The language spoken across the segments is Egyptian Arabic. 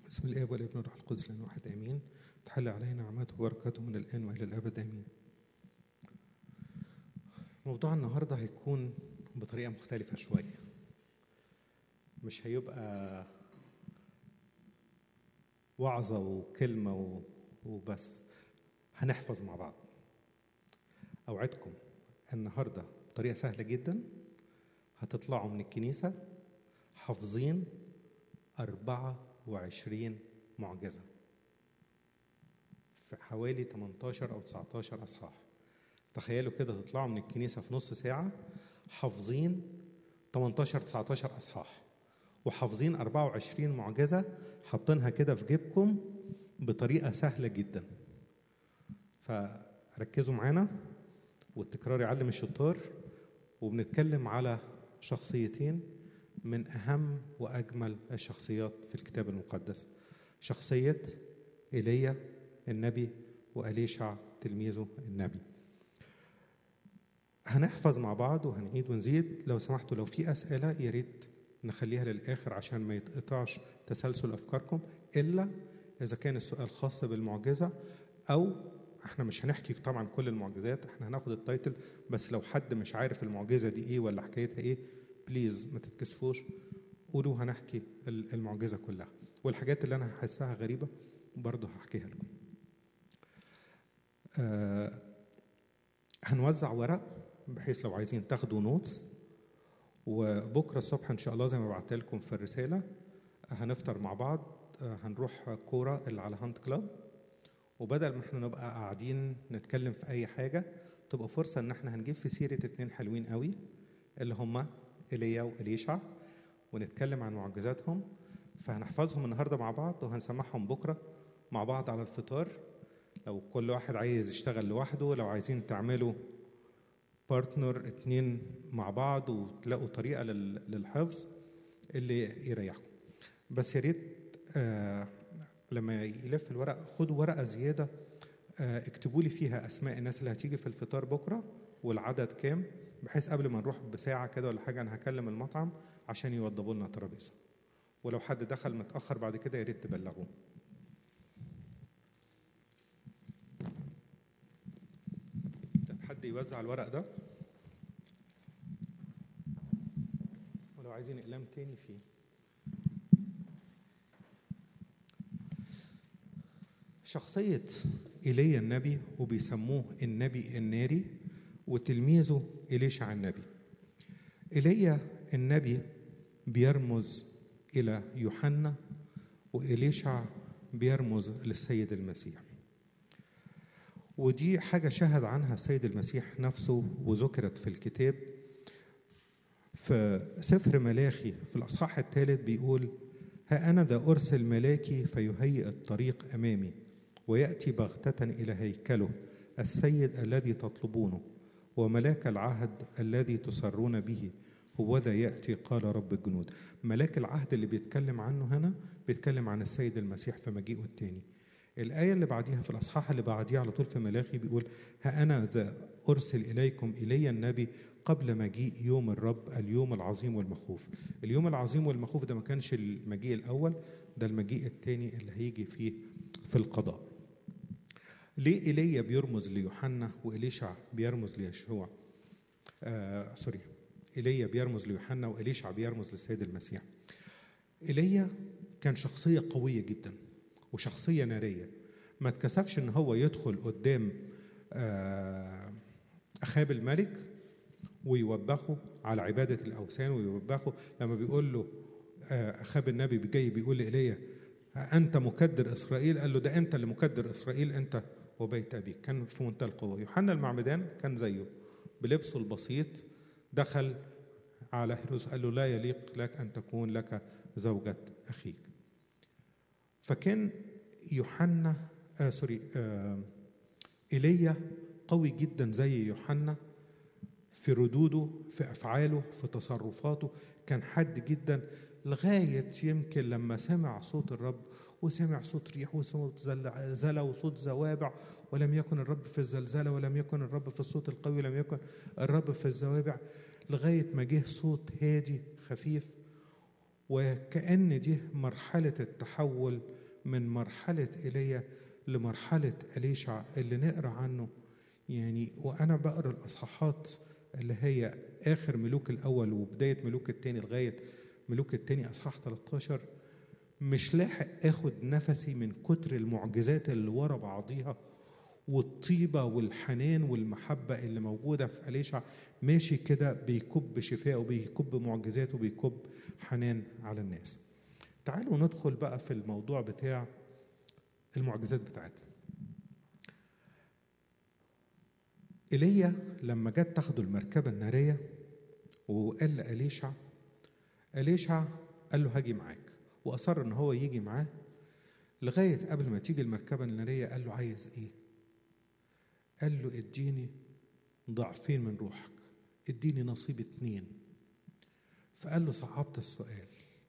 بسم الاب والابن والروح القدس لان واحد امين تحل علينا نعمته وبركاته من الان والى الابد امين موضوع النهارده هيكون بطريقه مختلفه شويه مش هيبقى وعظه وكلمه و- وبس هنحفظ مع بعض اوعدكم النهارده بطريقه سهله جدا هتطلعوا من الكنيسه حافظين 24 معجزة في حوالي 18 أو 19 أصحاح تخيلوا كده تطلعوا من الكنيسة في نص ساعة حافظين 18 19 أصحاح وحافظين 24 معجزة حاطينها كده في جيبكم بطريقة سهلة جدا فركزوا معانا والتكرار يعلم الشطار وبنتكلم على شخصيتين من أهم وأجمل الشخصيات في الكتاب المقدس شخصية إيليا النبي وأليشع تلميذه النبي هنحفظ مع بعض وهنعيد ونزيد لو سمحتوا لو في أسئلة يا ريت نخليها للآخر عشان ما يتقطعش تسلسل أفكاركم إلا إذا كان السؤال خاص بالمعجزة أو احنا مش هنحكي طبعا كل المعجزات احنا هناخد التايتل بس لو حد مش عارف المعجزة دي ايه ولا حكايتها ايه بليز ما تتكسفوش قولوا هنحكي ال- المعجزة كلها والحاجات اللي أنا هحسها غريبة برضه هحكيها لكم آه هنوزع ورق بحيث لو عايزين تاخدوا نوتس وبكرة الصبح إن شاء الله زي ما بعت لكم في الرسالة هنفطر مع بعض آه هنروح كورة اللي على هاند كلاب وبدل ما احنا نبقى قاعدين نتكلم في أي حاجة تبقى فرصة إن احنا هنجيب في سيرة اتنين حلوين قوي اللي هما ايليا وإليشع ونتكلم عن معجزاتهم فهنحفظهم النهارده مع بعض وهنسمعهم بكره مع بعض على الفطار لو كل واحد عايز يشتغل لوحده لو عايزين تعملوا بارتنر اتنين مع بعض وتلاقوا طريقه لل- للحفظ اللي يريحكم بس يا ريت آه لما يلف الورق خدوا ورقه زياده آه اكتبوا لي فيها اسماء الناس اللي هتيجي في الفطار بكره والعدد كام بحيث قبل ما نروح بساعه كده ولا حاجه انا هكلم المطعم عشان يوضبوا لنا ترابيزه ولو حد دخل متاخر بعد كده يا ريت تبلغوه طب حد يوزع الورق ده ولو عايزين اقلام تاني فيه شخصية إيليا النبي وبيسموه النبي الناري وتلميذه إليشع النبي إيليا النبي بيرمز إلى يوحنا وإليشع بيرمز للسيد المسيح ودي حاجة شهد عنها السيد المسيح نفسه وذكرت في الكتاب في سفر ملاخي في الأصحاح الثالث بيقول ها أنا ذا أرسل ملاكي فيهيئ الطريق أمامي ويأتي بغتة إلى هيكله السيد الذي تطلبونه وملاك العهد الذي تسرون به هو ذا يأتي قال رب الجنود ملاك العهد اللي بيتكلم عنه هنا بيتكلم عن السيد المسيح في مجيئه الثاني الآية اللي بعديها في الأصحاح اللي بعديها على طول في ملاخي بيقول ها أنا ذا أرسل إليكم إلي النبي قبل مجيء يوم الرب اليوم العظيم والمخوف اليوم العظيم والمخوف ده ما كانش المجيء الأول ده المجيء الثاني اللي هيجي فيه في القضاء ليه ايليا بيرمز ليوحنا وإليشع بيرمز ليشوع آه سوري ايليا بيرمز ليوحنا وإليشع بيرمز للسيد المسيح ايليا كان شخصية قوية جدا وشخصية نارية ما اتكسفش ان هو يدخل قدام آه اخاب الملك ويوبخه على عبادة الأوثان ويوبخه لما بيقول له آه، أخاب النبي جاي بيقول لإيليا أنت مكدر إسرائيل قال له ده أنت اللي مكدر إسرائيل أنت وبيت أبيك كان في منتهى القوة يوحنا المعمدان كان زيه بلبسه البسيط دخل على هيروس قال له لا يليق لك أن تكون لك زوجة أخيك فكان يوحنا آه سوري آه ايليا قوي جدا زي يوحنا في ردوده في افعاله في تصرفاته كان حد جدا لغايه يمكن لما سمع صوت الرب وسمع صوت ريح وصوت زلزلة وصوت زوابع ولم يكن الرب في الزلزلة ولم يكن الرب في الصوت القوي ولم يكن الرب في الزوابع لغاية ما جه صوت هادي خفيف وكأن دي مرحلة التحول من مرحلة إيليا لمرحلة أليشع اللي نقرأ عنه يعني وأنا بقرأ الأصحاحات اللي هي آخر ملوك الأول وبداية ملوك التاني لغاية ملوك التاني أصحاح 13 مش لاحق آخد نفسي من كتر المعجزات اللي ورا بعضيها والطيبة والحنان والمحبة اللي موجودة في أليشع ماشي كده بيكب شفاء وبيكب معجزات وبيكب حنان على الناس تعالوا ندخل بقى في الموضوع بتاع المعجزات بتاعتنا ايليا لما جت تاخده المركبة النارية وقال لأليشع أليشع قال له هاجي معاك وأصر إن هو يجي معاه لغاية قبل ما تيجي المركبة النارية قال له عايز إيه؟ قال له اديني ضعفين من روحك اديني نصيب اتنين فقال له صعبت السؤال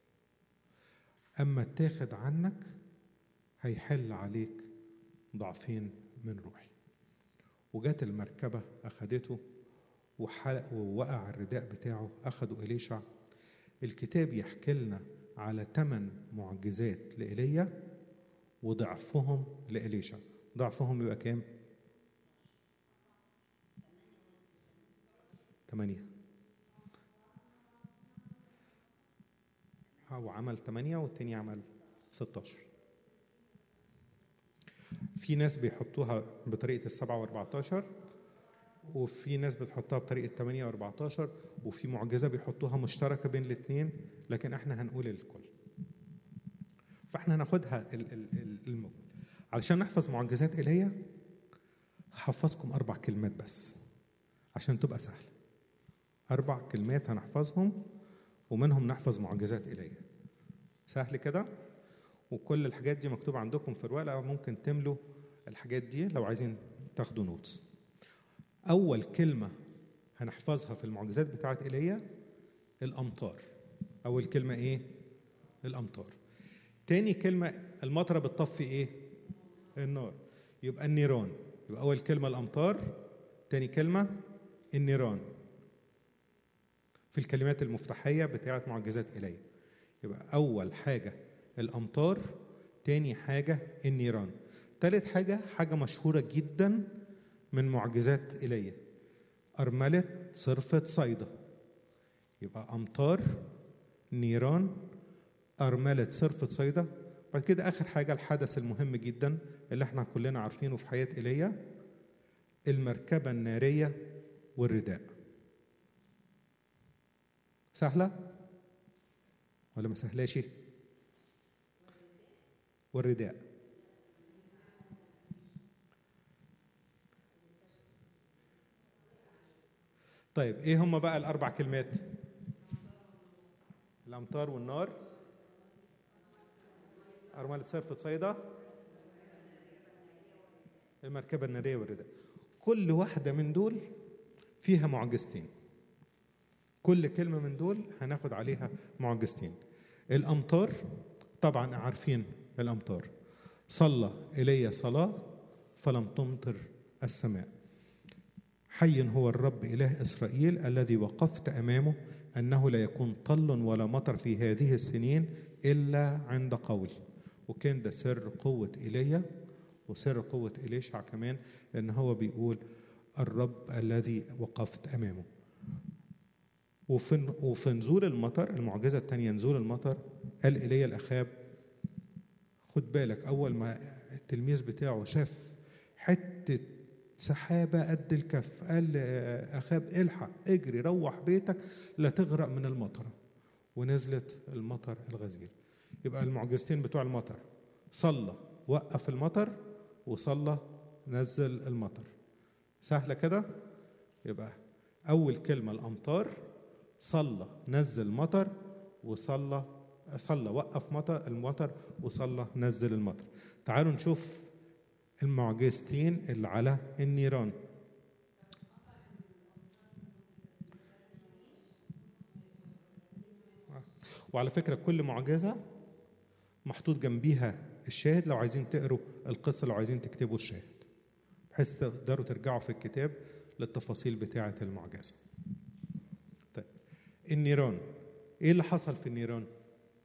أما اتاخد عنك هيحل عليك ضعفين من روحي وجات المركبة أخدته وحلق ووقع الرداء بتاعه أخده إليشع الكتاب يحكي لنا على ثمان معجزات لإيليا وضعفهم لإليشع ضعفهم يبقى كام؟ ثمانية هو عمل ثمانية والتاني عمل 16 في ناس بيحطوها بطريقة السبعة واربعتاشر وفي ناس بتحطها بطريقة 8 و14 وفي معجزة بيحطوها مشتركة بين الاثنين لكن احنا هنقول الكل فاحنا هناخدها ال- ال- ال- المجمل علشان نحفظ معجزات ايليا هحفظكم اربع كلمات بس عشان تبقى سهله اربع كلمات هنحفظهم ومنهم نحفظ معجزات ايليا سهل كده وكل الحاجات دي مكتوبه عندكم في الورقه ممكن تملوا الحاجات دي لو عايزين تاخدوا نوتس اول كلمه هنحفظها في المعجزات بتاعت ايليا الامطار اول كلمه ايه الامطار تاني كلمه المطره بتطفي ايه النار يبقى النيران يبقى اول كلمه الامطار تاني كلمه النيران في الكلمات المفتاحيه بتاعت معجزات ايليا يبقى اول حاجه الامطار تاني حاجه النيران تالت حاجه حاجه مشهوره جدا من معجزات ايليا ارمله صرفه صيدا يبقى امطار نيران ارمله صرفه صيدا بعد كده اخر حاجه الحدث المهم جدا اللي احنا كلنا عارفينه في حياه ايليا المركبه الناريه والرداء سهله ولا ما سهلاش والرداء طيب ايه هم بقى الاربع كلمات الامطار والنار ارمله صرفه صيدا المركبه الناريه والرداء كل واحده من دول فيها معجزتين كل كلمه من دول هناخد عليها معجزتين الامطار طبعا عارفين الامطار صلى ايليا صلاه فلم تمطر السماء حي هو الرب اله اسرائيل الذي وقفت امامه انه لا يكون طل ولا مطر في هذه السنين الا عند قول وكان ده سر قوه ايليا وسر قوه اليشع كمان لان هو بيقول الرب الذي وقفت امامه وفي وفي نزول المطر المعجزه الثانيه نزول المطر قال ايليا الاخاب خد بالك اول ما التلميذ بتاعه شاف حته سحابه قد الكف قال اخاب الحق اجري روح بيتك لا تغرق من المطر ونزلت المطر الغزير يبقى المعجزتين بتوع المطر صلى وقف المطر وصلى نزل المطر سهله كده يبقى اول كلمه الامطار صلى نزل مطر وصلى صلى وقف مطر المطر وصلى نزل المطر تعالوا نشوف المعجزتين اللي على النيران وعلى فكرة كل معجزة محطوط جنبيها الشاهد لو عايزين تقروا القصة لو عايزين تكتبوا الشاهد بحيث تقدروا ترجعوا في الكتاب للتفاصيل بتاعة المعجزة طيب النيران ايه اللي حصل في النيران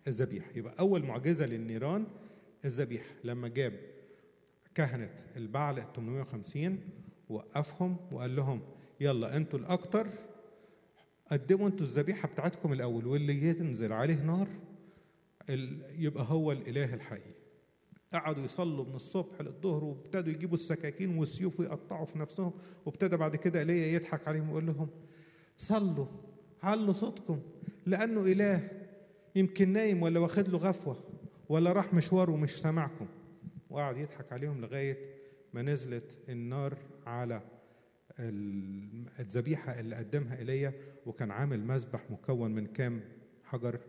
الذبيحة يبقى أول معجزة للنيران الذبيحة لما جاب كهنة البعل 850 وقفهم وقال لهم يلا انتوا الأكتر قدموا انتوا الذبيحة بتاعتكم الأول واللي ينزل عليه نار يبقى هو الإله الحقيقي قعدوا يصلوا من الصبح للظهر وابتدوا يجيبوا السكاكين والسيوف ويقطعوا في نفسهم وابتدى بعد كده ايليا يضحك عليهم ويقول لهم صلوا علوا صوتكم لانه اله يمكن نايم ولا واخد له غفوه ولا راح مشوار ومش سامعكم وقعد يضحك عليهم لغايه ما نزلت النار على الذبيحه اللي قدمها ايليا وكان عامل مذبح مكون من كام حجر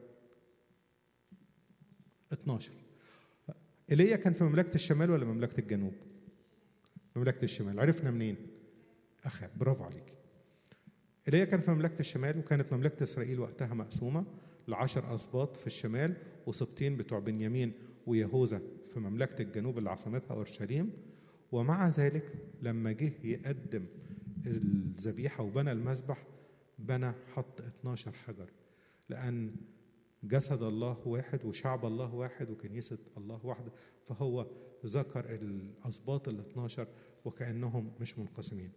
12 ايليا كان في مملكه الشمال ولا مملكه الجنوب مملكه الشمال عرفنا منين اخاب برافو عليك ايليا كان في مملكه الشمال وكانت مملكه اسرائيل وقتها مقسومه لعشر اسباط في الشمال وسبطين بتوع بنيامين ويهوذا في مملكه الجنوب اللي عاصمتها اورشليم ومع ذلك لما جه يقدم الذبيحه وبنى المذبح بنى حط 12 حجر لان جسد الله واحد وشعب الله واحد وكنيسة الله واحدة فهو ذكر الأسباط ال 12 وكأنهم مش منقسمين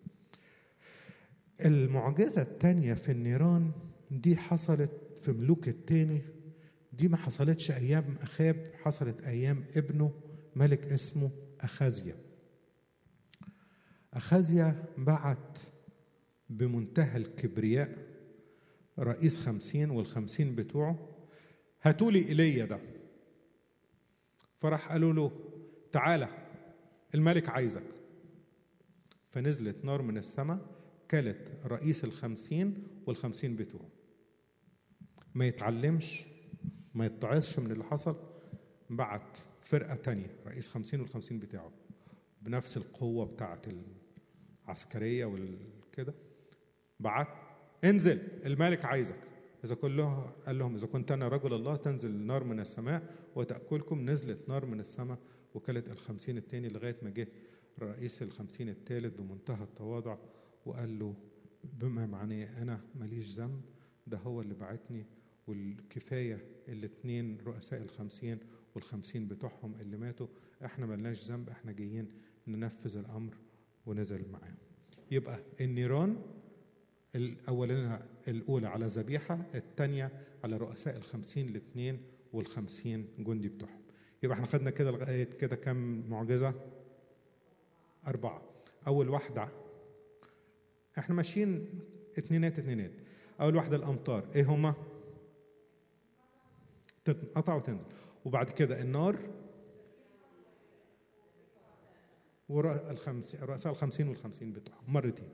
المعجزة الثانية في النيران دي حصلت في ملوك التاني دي ما حصلتش أيام أخاب حصلت أيام ابنه ملك اسمه أخازيا أخازيا بعت بمنتهى الكبرياء رئيس خمسين والخمسين بتوعه هاتولي ايليا ده فراح قالوا له تعالى الملك عايزك فنزلت نار من السماء كلت رئيس الخمسين والخمسين بتوعه ما يتعلمش ما يتعظش من اللي حصل بعت فرقة تانية رئيس خمسين والخمسين بتاعه بنفس القوة بتاعت العسكرية والكده بعت انزل الملك عايزك إذا كله قال لهم إذا كنت أنا رجل الله تنزل نار من السماء وتأكلكم نزلت نار من السماء وكلت الخمسين التاني لغاية ما جه رئيس الخمسين التالت بمنتهى التواضع وقال له بما معناه أنا ماليش ذنب ده هو اللي بعتني والكفاية الاتنين رؤساء الخمسين والخمسين بتوعهم اللي ماتوا احنا ملناش ذنب احنا جايين ننفذ الأمر ونزل معاه يبقى النيران الأولانية الأولى على ذبيحة الثانية على رؤساء الخمسين الاثنين والخمسين جندي بتوعهم يبقى احنا خدنا كده لغاية كده كم معجزة أربعة أول واحدة احنا ماشيين اتنينات اتنينات أول واحدة الأمطار إيه هما؟ تنقطع وتنزل وبعد كده النار ورؤساء الخمسين والخمسين بتوعهم مرتين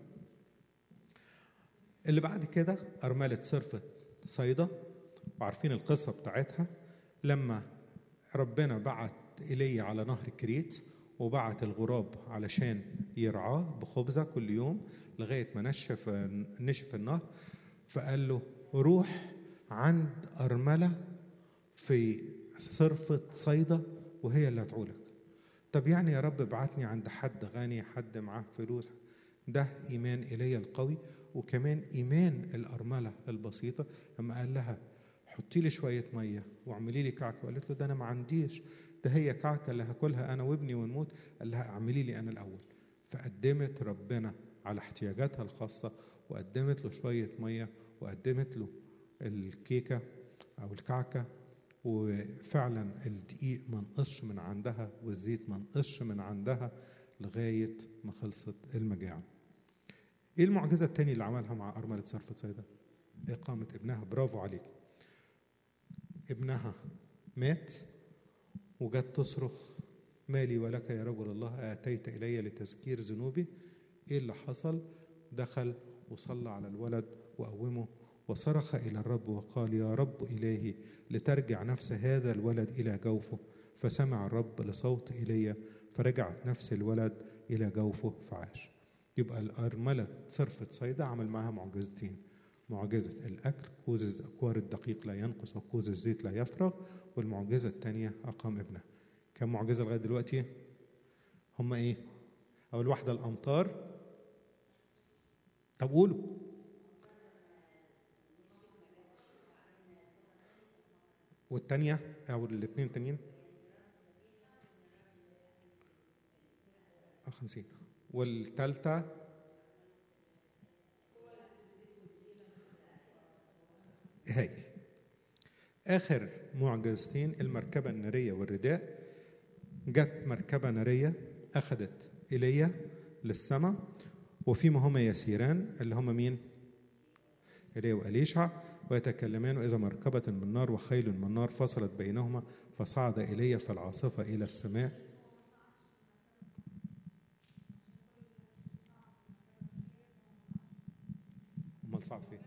اللي بعد كده أرملة صرفة صيدا وعارفين القصة بتاعتها لما ربنا بعت إيليا على نهر كريت وبعت الغراب علشان يرعاه بخبزة كل يوم لغاية ما نشف نشف النهر فقال له روح عند أرملة في صرفة صيدا وهي اللي هتعولك طب يعني يا رب ابعتني عند حد غني حد معاه فلوس ده إيمان إيليا القوي وكمان إيمان الأرملة البسيطة لما قال لها حطي لي شوية مية واعملي لي كعكة وقالت له ده أنا ما عنديش ده هي كعكة اللي هاكلها أنا وابني ونموت قال لها اعملي لي أنا الأول فقدمت ربنا على احتياجاتها الخاصة وقدمت له شوية مية وقدمت له الكيكة أو الكعكة وفعلا الدقيق ما نقصش من عندها والزيت ما نقصش من عندها لغاية ما خلصت المجاعة ايه المعجزة التانية اللي عملها مع أرملة صرفة صيدا إقامة ابنها برافو عليك ابنها مات وجت تصرخ مالي ولك يا رجل الله آتيت إلي لتذكير ذنوبي إيه اللي حصل دخل وصلى على الولد وقومه وصرخ إلى الرب وقال يا رب إلهي لترجع نفس هذا الولد إلى جوفه فسمع الرب لصوت إيليا فرجعت نفس الولد إلى جوفه فعاش يبقى الأرملة صرفة صيدا عمل معها معجزتين معجزة الأكل كوز أكوار الدقيق لا ينقص وكوز الزيت لا يفرغ والمعجزة الثانية أقام ابنه كم معجزة لغاية دلوقتي هم إيه أول واحدة الأمطار طب قولوا والتانية أو الاتنين التانيين الخمسين والتالتة هايل آخر معجزتين المركبة النارية والرداء جت مركبة نارية أخذت إيليا للسماء وفيما هما يسيران اللي هما مين؟ إيليا وأليشع ويتكلمان وإذا مركبة من نار وخيل من نار فصلت بينهما فصعد إيليا في العاصفة إلى السماء أمال صعد فين؟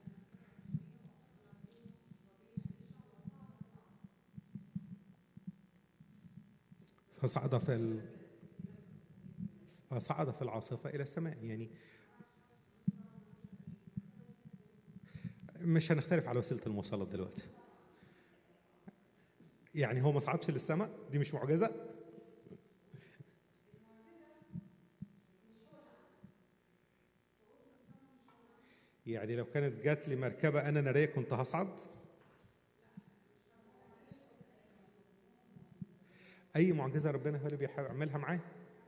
فصعد في ال... فصعد في العاصفة إلى السماء يعني مش هنختلف على وسيلة المواصلات دلوقتي يعني هو ما صعدش للسماء دي مش معجزة يعني لو كانت جات لي مركبة أنا نارية كنت هصعد أي معجزة ربنا هو اللي بيعملها معاه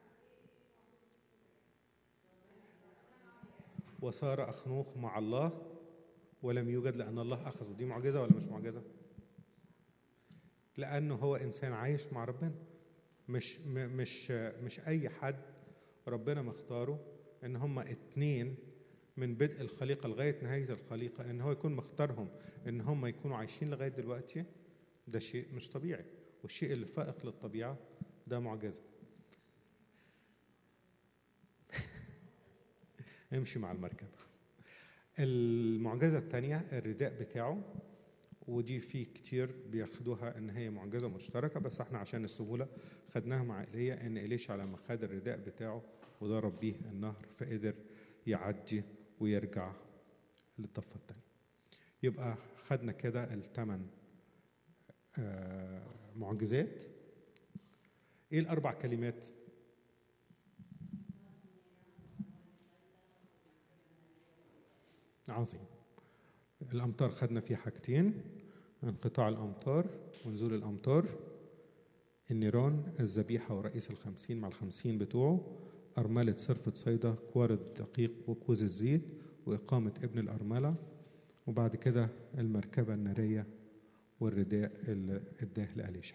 وصار أخنوخ مع الله ولم يوجد لأن الله أخذه دي معجزة ولا مش معجزة؟ لأنه هو إنسان عايش مع ربنا مش م- مش مش أي حد ربنا مختاره إن هما اتنين من بدء الخليقة لغاية نهاية الخليقة إن هو يكون مختارهم إن هما يكونوا عايشين لغاية دلوقتي ده شيء مش طبيعي والشيء اللي فائق للطبيعة ده معجزة امشي مع المركبة المعجزة الثانية الرداء بتاعه ودي في كتير بياخدوها ان هي معجزة مشتركة بس احنا عشان السهولة خدناها مع ايليا ان ايليشع لما خد الرداء بتاعه وضرب بيه النهر فقدر يعدي ويرجع للضفة الثانية يبقى خدنا كده الثمان آه، معجزات ايه الاربع كلمات عظيم الامطار خدنا فيه حاجتين انقطاع الامطار ونزول الامطار النيران الذبيحه ورئيس الخمسين مع الخمسين بتوعه أرملة صرفة صيدا كوار الدقيق وكوز الزيت وإقامة ابن الأرملة وبعد كده المركبة النارية والرداء اللي اداه لأليشا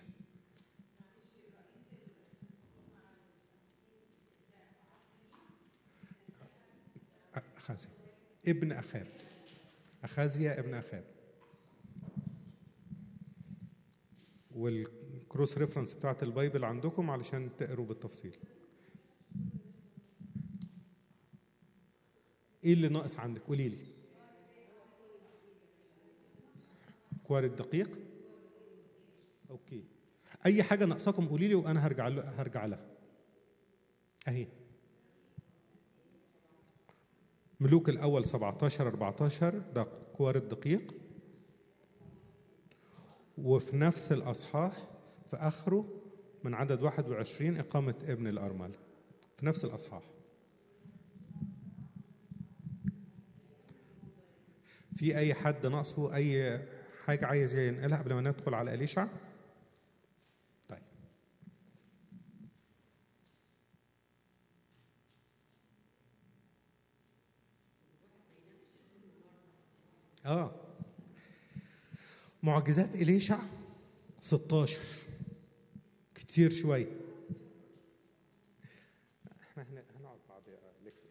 أخازيا ابن أخاب أخازيا ابن أخاب والكروس ريفرنس بتاعت البايبل عندكم علشان تقروا بالتفصيل ايه اللي ناقص عندك قولي لي كوار الدقيق اوكي اي حاجه ناقصاكم قولي لي وانا هرجع له هرجع لها اهي ملوك الاول 17 14 ده كوار الدقيق وفي نفس الاصحاح في اخره من عدد 21 اقامه ابن الارمله في نفس الاصحاح في اي حد ناقصه اي حاجه عايز ينقلها قبل ما ندخل على اليشع طيب اه معجزات اليشع 16 كتير شويه احنا هن- هنقعد بعد ليكتور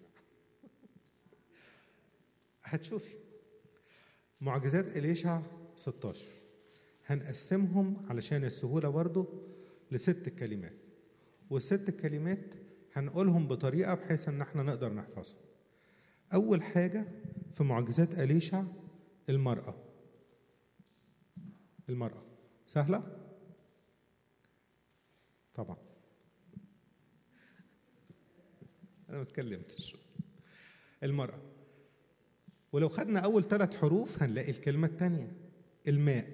هتشوفي معجزات إليشع 16 هنقسمهم علشان السهولة برضو لست كلمات والست كلمات هنقولهم بطريقة بحيث ان احنا نقدر نحفظهم أول حاجة في معجزات أليشع المرأة المرأة سهلة؟ طبعا أنا ما اتكلمتش المرأة ولو خدنا أول ثلاث حروف هنلاقي الكلمة الثانية الماء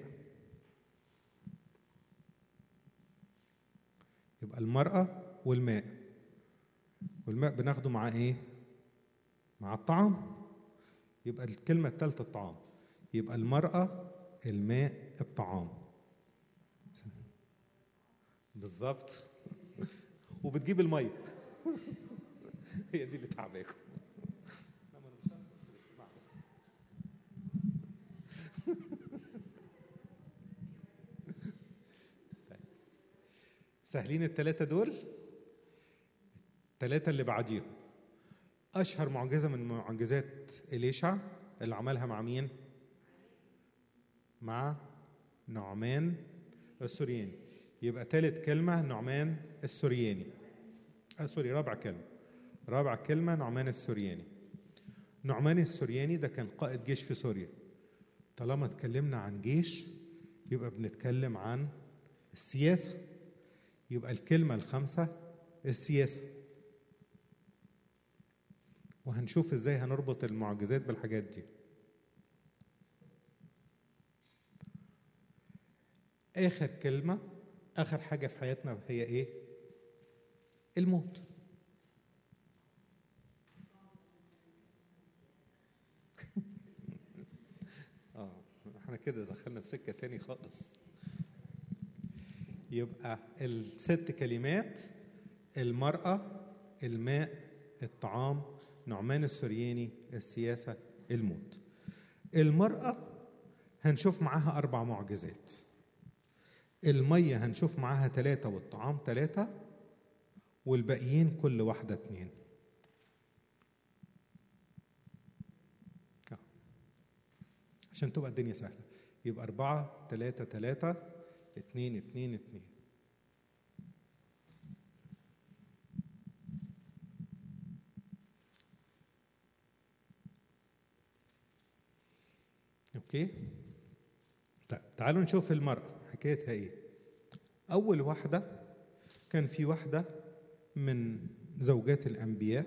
يبقى المرأة والماء والماء بناخده مع إيه؟ مع الطعام يبقى الكلمة الثالثة الطعام يبقى المرأة الماء الطعام بالظبط وبتجيب الميه هي دي اللي تعباكم سهلين الثلاثة دول الثلاثة اللي بعديهم أشهر معجزة من معجزات إليشع اللي عملها مع مين؟ مع نعمان السورياني يبقى ثالث كلمة نعمان السورياني آه سوري رابع كلمة رابع كلمة نعمان السورياني نعمان السورياني ده كان قائد جيش في سوريا طالما اتكلمنا عن جيش يبقى بنتكلم عن السياسة يبقى الكلمة الخامسة السياسة وهنشوف ازاي هنربط المعجزات بالحاجات دي آخر كلمة آخر حاجة في حياتنا هي إيه؟ الموت اه احنا كده دخلنا في سكة تاني خالص يبقى الست كلمات المرأة الماء الطعام نعمان السرياني السياسة الموت المرأة هنشوف معاها أربع معجزات المية هنشوف معاها ثلاثة والطعام ثلاثة والباقيين كل واحدة اتنين آه. عشان تبقى الدنيا سهلة يبقى أربعة ثلاثة ثلاثة اتنين اتنين اتنين اوكي طيب تعالوا نشوف المرأة حكايتها ايه اول واحدة كان في واحدة من زوجات الانبياء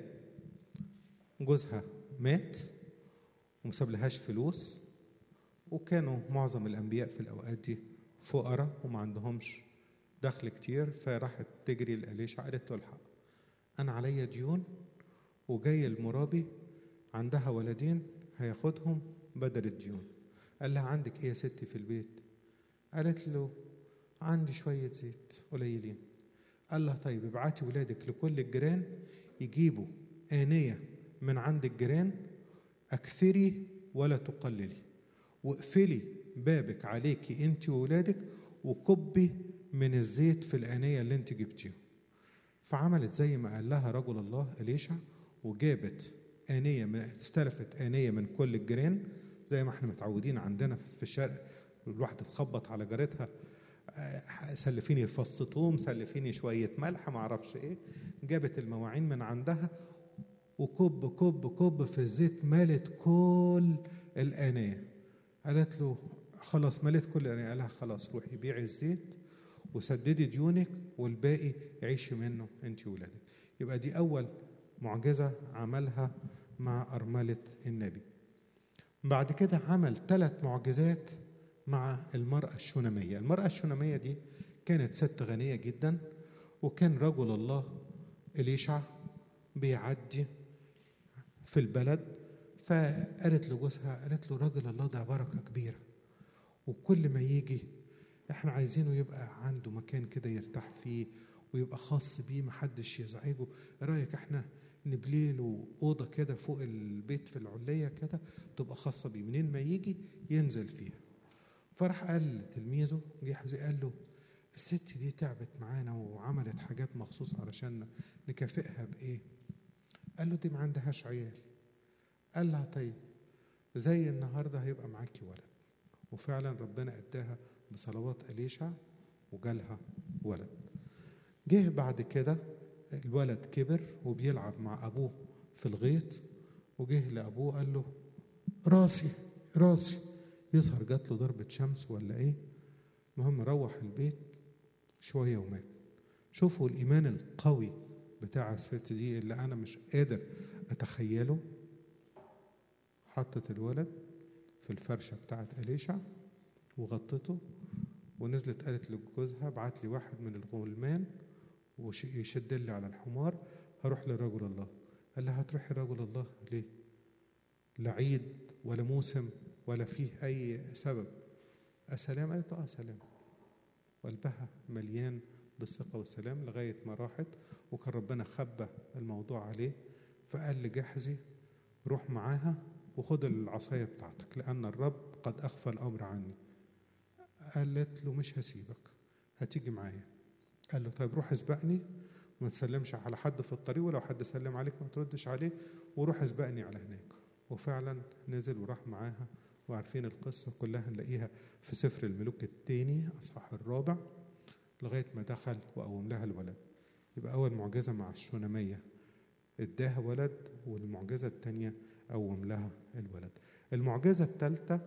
جوزها مات ومساب لهاش فلوس وكانوا معظم الانبياء في الاوقات دي فقراء وما عندهمش دخل كتير فراحت تجري لأليشع قالت له الحق انا عليا ديون وجاي المرابي عندها ولدين هياخدهم بدل الديون قال لها عندك ايه يا ستي في البيت قالت له عندي شوية زيت قليلين قال لها طيب ابعتي ولادك لكل الجيران يجيبوا آنية من عند الجيران أكثري ولا تقللي واقفلي بابك عليكي انت وولادك وكبي من الزيت في الآنية اللي انت جبتيهم فعملت زي ما قال لها رجل الله إليشع وجابت آنية من استلفت آنية من كل الجيران زي ما احنا متعودين عندنا في الشرق الواحدة تخبط على جارتها سلفيني فص ثوم سلفيني شوية ملح ما اعرفش ايه جابت المواعين من عندها وكب كب كب في الزيت مالت كل الآنية قالت له خلاص مليت كل الآنية قال لها خلاص روحي بيعي الزيت وسددي ديونك والباقي عيشي منه انت وولادك يبقى دي أول معجزة عملها مع أرملة النبي بعد كده عمل ثلاث معجزات مع المرأة الشونامية المرأة الشونامية دي كانت ست غنية جدا وكان رجل الله إليشع بيعدي في البلد فقالت لجوزها قالت له راجل الله ده بركة كبيرة وكل ما يجي احنا عايزينه يبقى عنده مكان كده يرتاح فيه ويبقى خاص بيه محدش يزعجه ايه رايك احنا نبليه له اوضه كده فوق البيت في العليه كده تبقى خاصه بيه منين ما يجي ينزل فيها فراح قال لتلميذه جحزي قال له الست دي تعبت معانا وعملت حاجات مخصوص علشان نكافئها بايه قال له دي ما عندهاش عيال قال لها طيب زي النهارده هيبقى معاكي ولد وفعلا ربنا اداها بصلوات اليشع وجالها ولد جه بعد كده الولد كبر وبيلعب مع ابوه في الغيط وجه لابوه قال له راسي راسي يظهر جات له ضربة شمس ولا ايه المهم روح البيت شوية ومات شوفوا الإيمان القوي بتاع الست دي اللي أنا مش قادر أتخيله حطت الولد في الفرشة بتاعت أليشع وغطته ونزلت قالت لجوزها بعت لي واحد من الغلمان ويشد لي على الحمار هروح لرجل الله قال لها هتروحي لرجل الله ليه لا عيد ولا موسم ولا فيه أي سبب أسلام قالت له آه سلام وقلبها مليان بالثقة والسلام لغاية ما راحت وكان ربنا خبى الموضوع عليه فقال لجحزي روح معاها وخد العصاية بتاعتك لأن الرب قد أخفى الأمر عني قالت له مش هسيبك هتيجي معايا قال له طيب روح اسبقني وما تسلمش على حد في الطريق ولو حد سلم عليك ما تردش عليه وروح اسبقني على هناك وفعلا نزل وراح معاها وعارفين القصة كلها نلاقيها في سفر الملوك الثاني أصحاح الرابع لغاية ما دخل وقوم لها الولد يبقى أول معجزة مع الشونامية اداها ولد والمعجزة الثانية قوم لها الولد المعجزة الثالثة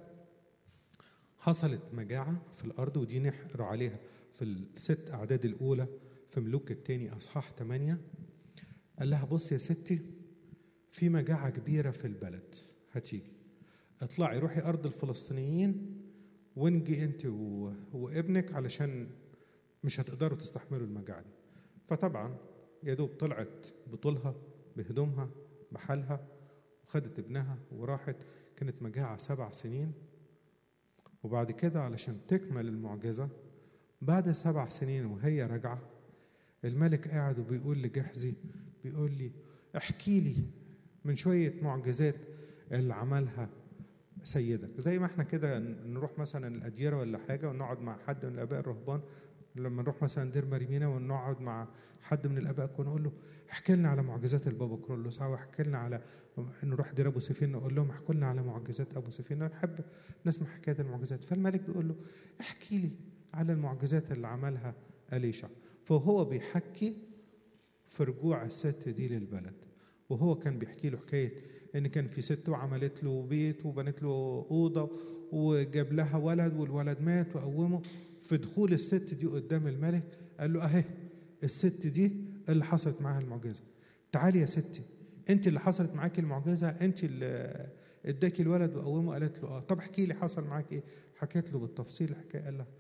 حصلت مجاعة في الأرض ودي نقرا عليها في الست أعداد الأولى في ملوك الثاني أصحاح 8 قال لها بص يا ستي في مجاعة كبيرة في البلد هتيجي اطلعي روحي أرض الفلسطينيين وانجي أنت و... وابنك علشان مش هتقدروا تستحملوا المجاعة دي فطبعا يا دوب طلعت بطولها بهدومها بحالها وخدت ابنها وراحت كانت مجاعة سبع سنين وبعد كده علشان تكمل المعجزة بعد سبع سنين وهي راجعة الملك قاعد وبيقول لجحزي بيقول لي احكي لي من شوية معجزات اللي عملها سيدك زي ما احنا كده نروح مثلا الأديرة ولا حاجة ونقعد مع حد من الآباء الرهبان لما نروح مثلا دير مريمينا ونقعد مع حد من الاباء كنا نقول له احكي لنا على معجزات البابا كرولوس او احكي لنا على نروح دير ابو سفين نقول لهم احكوا لنا على معجزات ابو سفين نحب نسمع حكايه المعجزات فالملك بيقول له احكي لي على المعجزات اللي عملها اليشع فهو بيحكي في رجوع الست دي للبلد وهو كان بيحكي له حكايه ان كان في ست وعملت له بيت وبنت له اوضه وجاب لها ولد والولد مات وقومه في دخول الست دي قدام الملك قال له اهي الست دي اللي حصلت معاها المعجزه تعالي يا ستي انت اللي حصلت معاكي المعجزه انت اللي اداكي الولد وقومه قالت له اه طب احكي لي حصل معاك ايه حكيت له بالتفصيل الحكايه قال لها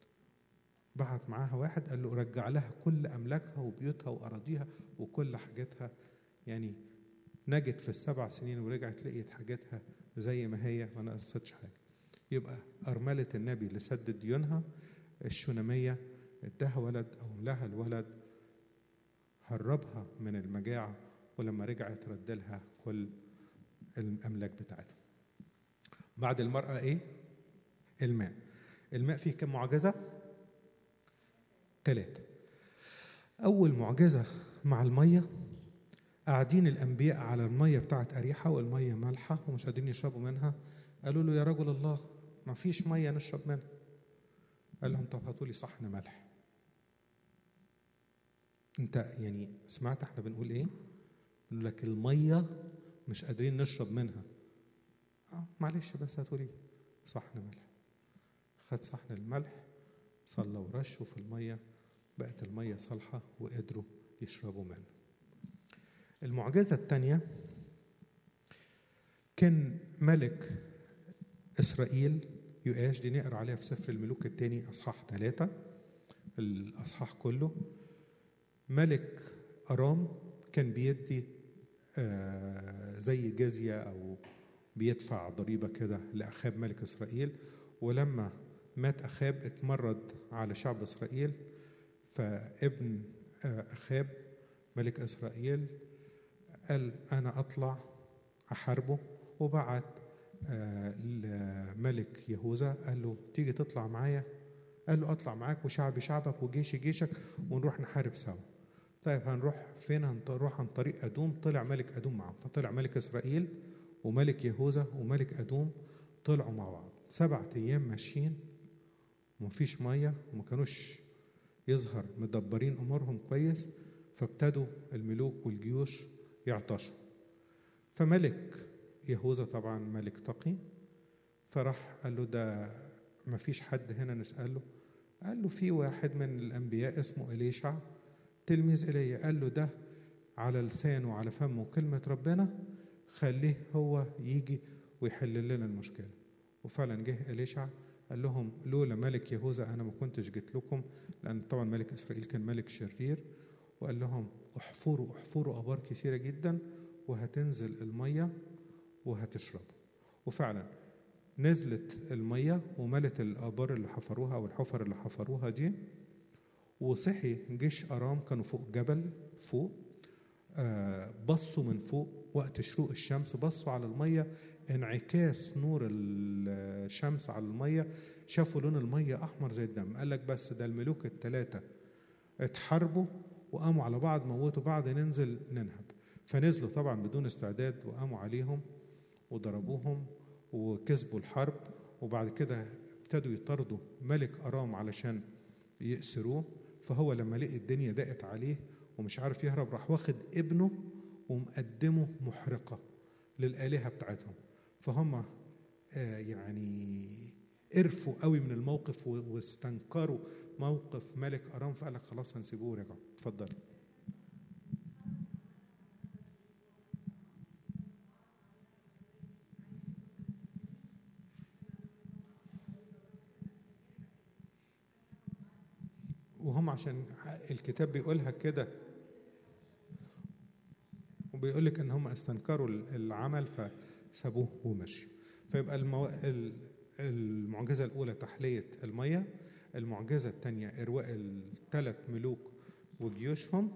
بعت معاها واحد قال له رجع لها كل املاكها وبيوتها واراضيها وكل حاجاتها يعني نجت في السبع سنين ورجعت لقيت حاجاتها زي ما هي ما نقصتش حاجه يبقى أرملة النبي اللي سدد ديونها الشونامية اداها ولد أو لها الولد هربها من المجاعة ولما رجعت رد لها كل الأملاك بتاعتها بعد المرأة إيه؟ الماء الماء فيه كم معجزة؟ ثلاثة أول معجزة مع المية قاعدين الأنبياء على المية بتاعت أريحة والمية مالحة ومش قادرين يشربوا منها قالوا له يا رجل الله ما فيش ميه نشرب منها قال لهم طب هاتوا لي صحن ملح انت يعني سمعت احنا بنقول ايه بنقول لك الميه مش قادرين نشرب منها اه معلش بس هاتوا لي صحن ملح خد صحن الملح صلى ورشه في الميه بقت الميه صالحه وقدروا يشربوا منها المعجزه الثانيه كان ملك إسرائيل يؤاش دي نقرا عليها في سفر الملوك الثاني أصحاح ثلاثة الأصحاح كله ملك أرام كان بيدي آه زي جزية أو بيدفع ضريبة كده لأخاب ملك إسرائيل ولما مات أخاب اتمرد على شعب إسرائيل فابن آه أخاب ملك إسرائيل قال أنا أطلع أحاربه وبعت آه لملك يهوذا قال له تيجي تطلع معايا قال له اطلع معاك وشعبي شعبك وجيشي جيشك ونروح نحارب سوا طيب هنروح فين هنروح عن طريق ادوم طلع ملك ادوم معاهم فطلع ملك اسرائيل وملك يهوذا وملك ادوم طلعوا مع بعض سبعة ايام ماشيين ومفيش ميه وما كانوش يظهر مدبرين امورهم كويس فابتدوا الملوك والجيوش يعطشوا فملك يهوذا طبعا ملك تقي فراح قال له ده ما فيش حد هنا نسأله قال له في واحد من الأنبياء اسمه إليشع تلميذ إلي قال له ده على لسانه وعلى فمه كلمة ربنا خليه هو يجي ويحل لنا المشكلة وفعلا جه إليشع قال لهم لولا ملك يهوذا أنا ما كنتش جيت لكم لأن طبعا ملك إسرائيل كان ملك شرير وقال لهم احفروا احفروا أبار كثيرة جدا وهتنزل المية وهتشربوا وفعلا نزلت المية وملت الآبار اللي حفروها أو الحفر اللي حفروها دي وصحي جيش ارام كانوا فوق جبل فوق آه، بصوا من فوق وقت شروق الشمس بصوا على الميه انعكاس نور الشمس على الميه شافوا لون الميه احمر زي الدم قال لك بس ده الملوك الثلاثه اتحاربوا وقاموا على بعض موتوا بعض ننزل ننهب فنزلوا طبعا بدون استعداد وقاموا عليهم وضربوهم وكسبوا الحرب وبعد كده ابتدوا يطاردوا ملك ارام علشان يأسروه فهو لما لقي الدنيا ضاقت عليه ومش عارف يهرب راح واخد ابنه ومقدمه محرقة للآلهة بتاعتهم فهم آه، يعني قرفوا قوي من الموقف و- واستنكروا موقف ملك أرام فقال لك خلاص هنسيبوه ورجعوا اتفضل وهم عشان الكتاب بيقولها كده وبيقول لك ان هم استنكروا العمل فسابوه ومشوا فيبقى المو... ال- المعجزه الاولى تحليه الميه المعجزه الثانيه ارواء الثلاث ملوك وجيوشهم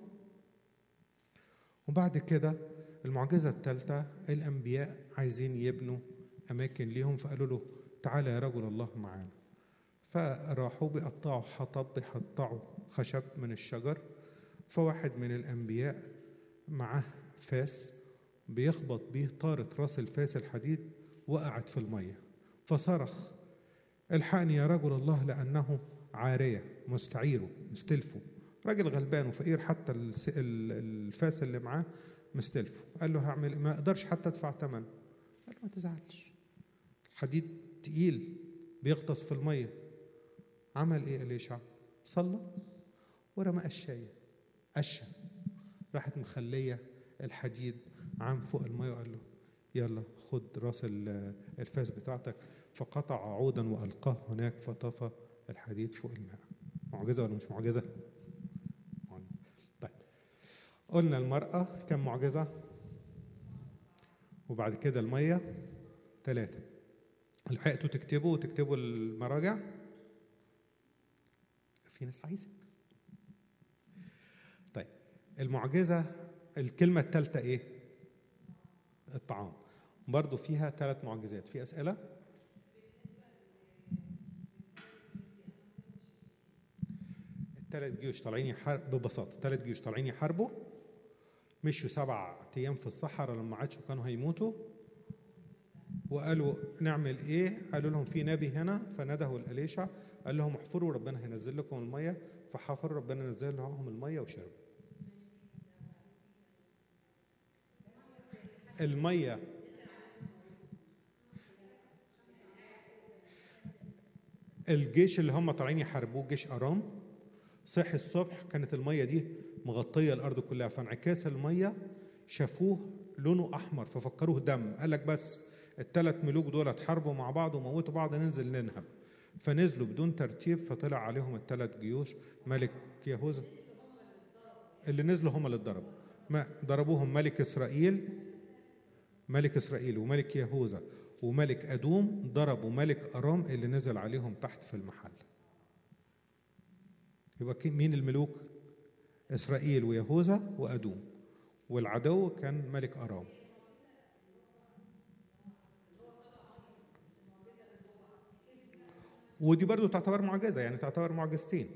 وبعد كده المعجزه الثالثه الانبياء عايزين يبنوا اماكن ليهم فقالوا له تعالى يا رجل الله معانا فراحوا بيقطعوا حطب بيقطعوا خشب من الشجر فواحد من الانبياء معاه فاس بيخبط بيه طارت راس الفاس الحديد وقعت في الميه فصرخ الحقني يا رجل الله لانه عاريه مستعيره مستلفه راجل غلبان وفقير حتى الس- ال- الفاس اللي معاه مستلفه قال له هعمل إيه؟ ما اقدرش حتى ادفع ثمنه قال له ما تزعلش الحديد تقيل بيغطس في الميه عمل ايه اليشع صلى ورمى قشايه قشه راحت مخليه الحديد عام فوق الميه وقال له يلا خد راس ال- الفاس بتاعتك فقطع عودا والقاه هناك فطفى الحديد فوق الماء معجزه ولا مش معجزه؟ معجزه طيب قلنا المراه كم معجزه وبعد كده الميه ثلاثه لحقتوا تكتبوا وتكتبوا المراجع في ناس عايزه طيب المعجزه الكلمه الثالثه ايه الطعام برضو فيها ثلاث معجزات في اسئله الثلاث جيوش طالعين يحارب ببساطه ثلاث جيوش طالعين يحاربوا مشوا سبع ايام في الصحراء لما عادشوا كانوا هيموتوا وقالوا نعمل ايه قالوا لهم في نبي هنا فنده الاليشع قال لهم احفروا ربنا هينزل لكم الميه فحفروا ربنا نزل لهم الميه وشربوا الميه الجيش اللي هم طالعين يحاربوه جيش ارام صحي الصبح كانت الميه دي مغطيه الارض كلها فانعكاس الميه شافوه لونه احمر ففكروه دم قال لك بس الثلاث ملوك دول اتحاربوا مع بعض وموتوا بعض ننزل ننهب فنزلوا بدون ترتيب فطلع عليهم الثلاث جيوش ملك يهوذا اللي نزلوا هم اللي اتضربوا ما ضربوهم ملك اسرائيل ملك اسرائيل وملك يهوذا وملك ادوم ضربوا ملك ارام اللي نزل عليهم تحت في المحل يبقى كي- مين الملوك اسرائيل ويهوذا وادوم والعدو كان ملك ارام ودي برضو تعتبر معجزه يعني تعتبر معجزتين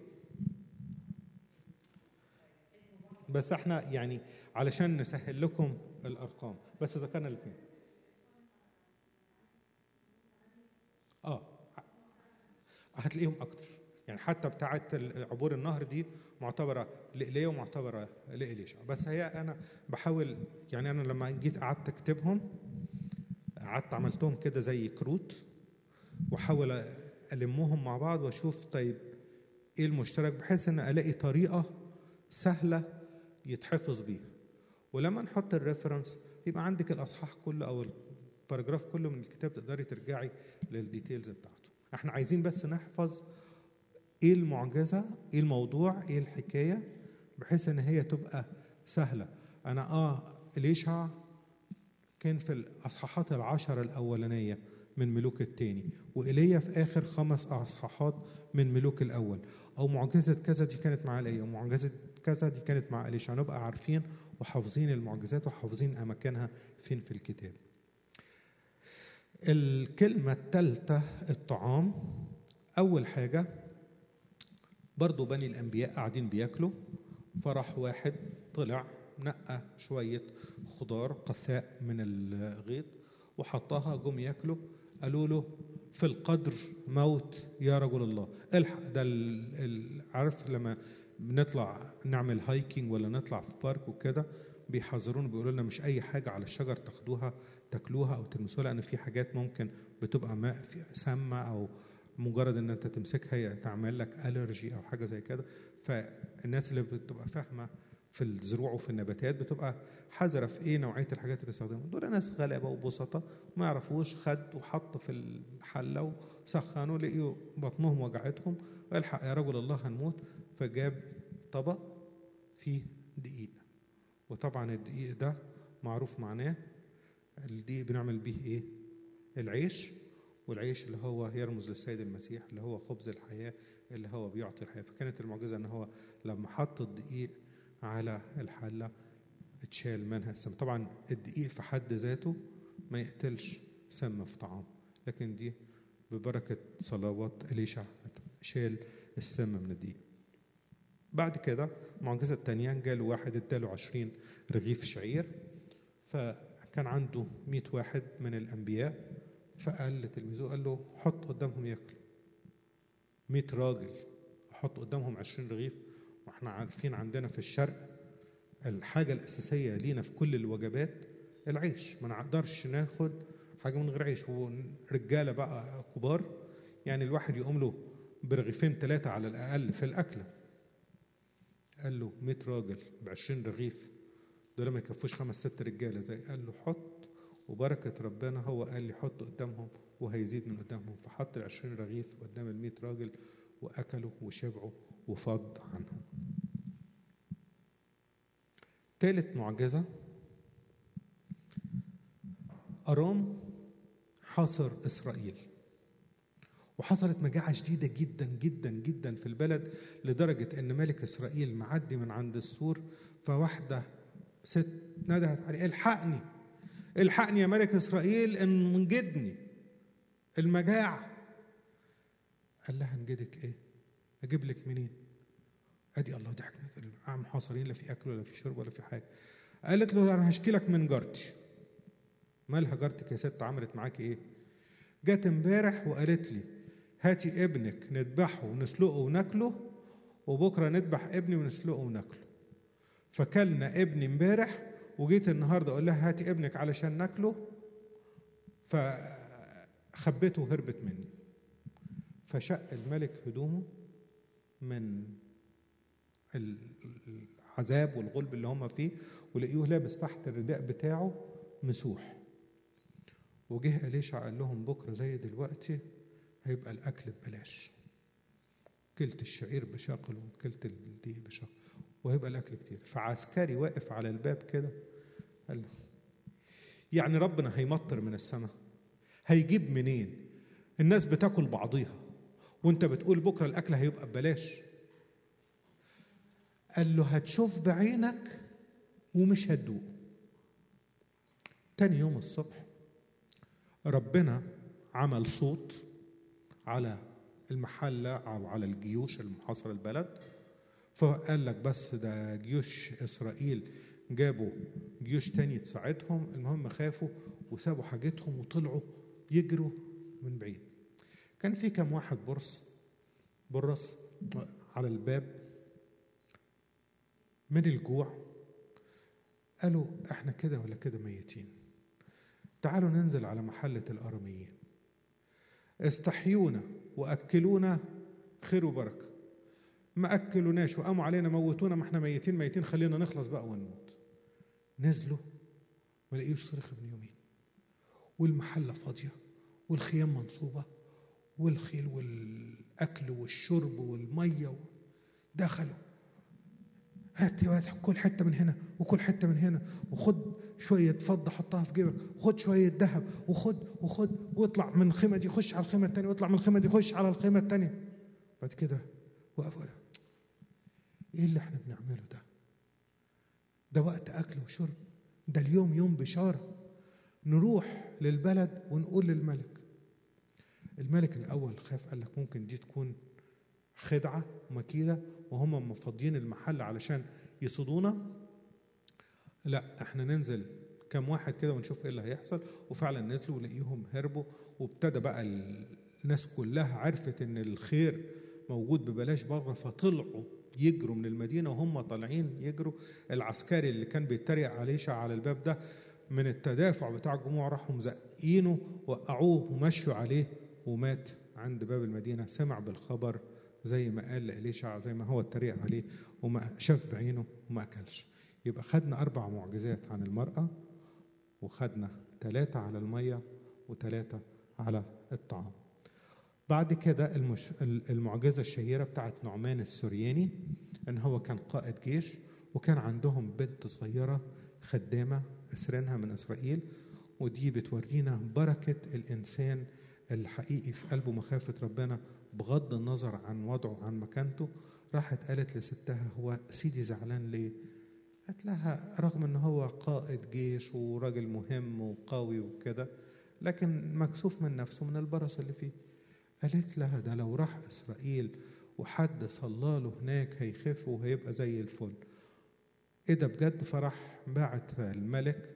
بس احنا يعني علشان نسهل لكم الارقام بس ذكرنا الاثنين اه هتلاقيهم اكتر يعني حتى بتاعه عبور النهر دي معتبره لإيليا ومعتبره لإليشع بس هي انا بحاول يعني انا لما جيت قعدت اكتبهم قعدت عملتهم كده زي كروت واحاول المهم مع بعض واشوف طيب ايه المشترك بحيث ان الاقي طريقه سهله يتحفظ بيها ولما نحط الريفرنس يبقى عندك الاصحاح كله او الباراجراف كله من الكتاب تقدري ترجعي للديتيلز بتاعته احنا عايزين بس نحفظ ايه المعجزه ايه الموضوع ايه الحكايه بحيث ان هي تبقى سهله انا اه اليشع كان في الاصحاحات العشره الاولانيه من ملوك التاني وإيليا في آخر خمس أصحاحات من ملوك الأول أو معجزة كذا دي كانت مع إيليا ومعجزة كذا دي كانت مع إليشع نبقى عارفين وحافظين المعجزات وحافظين أماكنها فين في الكتاب الكلمة الثالثة الطعام أول حاجة برضو بني الأنبياء قاعدين بياكلوا فراح واحد طلع نقى شوية خضار قثاء من الغيط وحطها جم ياكلوا قالوا له في القدر موت يا رجل الله الحق ده ال- ال- عارف لما بنطلع نعمل هايكنج ولا نطلع في بارك وكده بيحذرونا بيقولوا لنا مش اي حاجه على الشجر تاخدوها تاكلوها او تلمسوها لان في حاجات ممكن بتبقى ماء في سامه او مجرد ان انت تمسكها هي تعمل لك الرجي او حاجه زي كده فالناس اللي بتبقى فاهمه في الزروع وفي النباتات بتبقى حذره في ايه نوعيه الحاجات اللي استخدمها دول ناس غلابه وبسطة ما يعرفوش خد وحط في الحله وسخنوا لقيوا بطنهم وجعتهم الحق يا رجل الله هنموت فجاب طبق فيه دقيق وطبعا الدقيق ده معروف معناه الدقيق بنعمل بيه ايه العيش والعيش اللي هو يرمز للسيد المسيح اللي هو خبز الحياة اللي هو بيعطي الحياة فكانت المعجزة ان هو لما حط الدقيق على الحلة اتشال منها السم طبعا الدقيق في حد ذاته ما يقتلش سم في طعام لكن دي ببركة صلوات إليشع شال السم من الدقيق بعد كده المعجزة التانية جاله واحد اداله عشرين رغيف شعير فكان عنده مئة واحد من الأنبياء فقال لتلميذه قال له حط قدامهم ياكل مئة راجل حط قدامهم عشرين رغيف واحنا عارفين عندنا في الشرق الحاجة الأساسية لينا في كل الوجبات العيش ما نقدرش ناخد حاجة من غير عيش ورجالة بقى كبار يعني الواحد يقوم له برغيفين ثلاثة على الأقل في الأكلة قال له 100 راجل ب 20 رغيف دول ما يكفوش خمس ست رجاله زي قال له حط وبركه ربنا هو قال لي حط قدامهم وهيزيد من قدامهم فحط ال 20 رغيف قدام ال 100 راجل واكلوا وشبعوا وفض عنهم. ثالث معجزه أرام حاصر إسرائيل وحصلت مجاعة شديدة جدا جدا جدا في البلد لدرجة إن ملك إسرائيل معدي من عند السور فواحدة ست ندهت عليه الحقني الحقني يا ملك إسرائيل إن منجدني المجاعة قال لها انجدك إيه؟ أجيب لك منين؟ أدي الله ضحك عم حاصرين لا في أكل ولا في شرب ولا في حاجة قالت له أنا هشكي لك من جارتي مالها جارتك يا ست عملت معاكي إيه؟ جت امبارح وقالت لي هاتي ابنك نذبحه ونسلقه وناكله وبكره نذبح ابني ونسلقه وناكله فكلنا ابني امبارح وجيت النهارده اقول لها هاتي ابنك علشان ناكله فخبته وهربت مني فشق الملك هدومه من العذاب والغلب اللي هم فيه ولقيوه لابس تحت الرداء بتاعه مسوح وجه أليشع قال لهم بكرة زي دلوقتي هيبقى الأكل ببلاش كلت الشعير بشاقل وكلت الدقيق بشاقل وهيبقى الأكل كتير فعسكري واقف على الباب كده قال له يعني ربنا هيمطر من السماء هيجيب منين الناس بتاكل بعضيها وانت بتقول بكرة الأكل هيبقى ببلاش قال له هتشوف بعينك ومش هتدوق تاني يوم الصبح ربنا عمل صوت على المحلة أو على الجيوش المحاصرة البلد فقال لك بس ده جيوش إسرائيل جابوا جيوش تاني تساعدهم المهم خافوا وسابوا حاجتهم وطلعوا يجروا من بعيد كان في كم واحد برص برص على الباب من الجوع قالوا احنا كده ولا كده ميتين تعالوا ننزل على محلة الأرميين استحيونا وأكلونا خير وبركة ما أكلوناش وقاموا علينا موتونا ما احنا ميتين ميتين خلينا نخلص بقى ونموت نزلوا ما لقيوش صريخ ابن يومين والمحلة فاضية والخيام منصوبة والخيل والأكل والشرب والمية دخلوا هات هات كل حتة من هنا وكل حتة من هنا وخد شويه فضه حطها في جيبك وخد شويه ذهب وخد وخد واطلع من الخيمه دي خش على الخيمه الثانيه واطلع من الخيمه دي خش على الخيمه الثانيه بعد كده وقف وقال ايه اللي احنا بنعمله ده ده وقت اكل وشرب ده اليوم يوم بشاره نروح للبلد ونقول للملك الملك الاول خاف قال لك ممكن دي تكون خدعه مكيده وهم مفضيين المحل علشان يصدونا لا احنا ننزل كم واحد كده ونشوف ايه اللي هيحصل وفعلا نزلوا ولقيهم هربوا وابتدى بقى الناس كلها عرفت ان الخير موجود ببلاش بره فطلعوا يجروا من المدينة وهم طالعين يجروا العسكري اللي كان بيتريق عليه على الباب ده من التدافع بتاع الجموع راحوا مزقينه وقعوه ومشوا عليه ومات عند باب المدينة سمع بالخبر زي ما قال لإليشع زي ما هو اتريق عليه وما شاف بعينه وما أكلش يبقى خدنا أربع معجزات عن المرأة وخدنا ثلاثة على المية وثلاثة على الطعام بعد كده المش... المعجزة الشهيرة بتاعت نعمان السورياني إن هو كان قائد جيش وكان عندهم بنت صغيرة خدامة أسرنها من إسرائيل ودي بتورينا بركة الإنسان الحقيقي في قلبه مخافة ربنا بغض النظر عن وضعه عن مكانته راحت قالت لستها هو سيدي زعلان ليه قالت لها رغم ان هو قائد جيش وراجل مهم وقوي وكده لكن مكسوف من نفسه من البرص اللي فيه قالت لها ده لو راح اسرائيل وحد صلى له هناك هيخف وهيبقى زي الفل ايه ده بجد فراح بعت الملك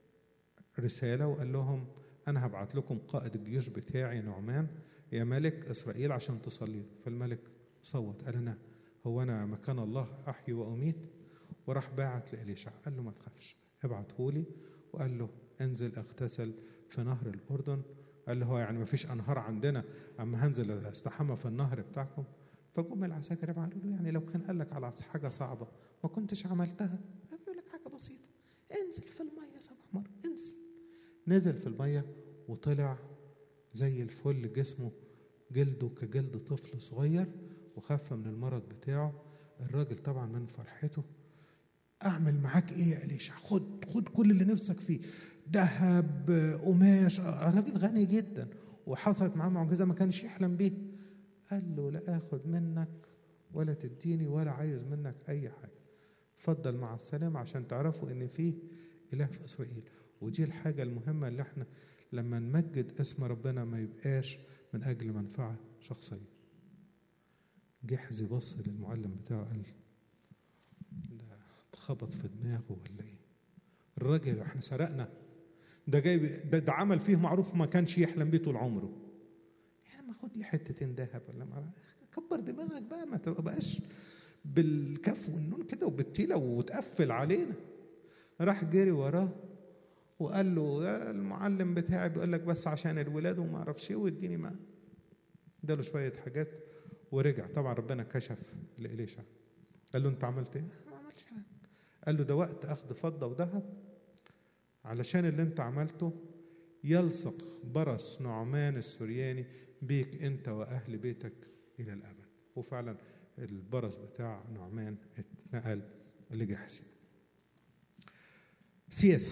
رسالة وقال لهم أنا هبعت لكم قائد الجيوش بتاعي نعمان يا ملك إسرائيل عشان تصلي فالملك صوت قال أنا هو أنا مكان الله أحيي وأميت وراح باعت لإليشع قال له ما تخافش ابعته لي وقال له انزل اغتسل في نهر الأردن قال له هو يعني ما فيش أنهار عندنا أما هنزل استحمى في النهر بتاعكم فجم العساكر قالوا له يعني لو كان قال لك على حاجة صعبة ما كنتش عملتها بيقول لك حاجة بسيطة انزل في المية سبع مرات انزل نزل في المية وطلع زي الفل جسمه جلده كجلد طفل صغير وخف من المرض بتاعه الراجل طبعا من فرحته اعمل معاك ايه يا اليشع خد خد كل اللي نفسك فيه ذهب قماش راجل غني جدا وحصلت معاه معجزه ما كانش يحلم بيها قال له لا اخد منك ولا تديني ولا عايز منك اي حاجه اتفضل مع السلامه عشان تعرفوا ان فيه اله في اسرائيل ودي الحاجه المهمه اللي احنا لما نمجد اسم ربنا ما يبقاش من اجل منفعه شخصيه جحزي بص للمعلم بتاعه قال ده اتخبط في دماغه ولا ايه الراجل احنا سرقنا ده جاي ده, ده عمل فيه معروف ما كانش يحلم بيه طول عمره يعني ما خد لي حتتين ذهب ولا ما كبر دماغك بقى ما تبقاش بالكف والنون كده وبالتيلة وتقفل علينا راح جري وراه وقال له يا المعلم بتاعي بيقول لك بس عشان الولاد وما اعرفش ايه واديني ما اداله شويه حاجات ورجع طبعا ربنا كشف لإليشع قال له انت عملت ايه؟ ما عملتش حاجه قال له ده وقت اخذ فضه وذهب علشان اللي انت عملته يلصق برص نعمان السورياني بيك انت واهل بيتك الى الابد وفعلا البرص بتاع نعمان اتنقل لجحسي سياسه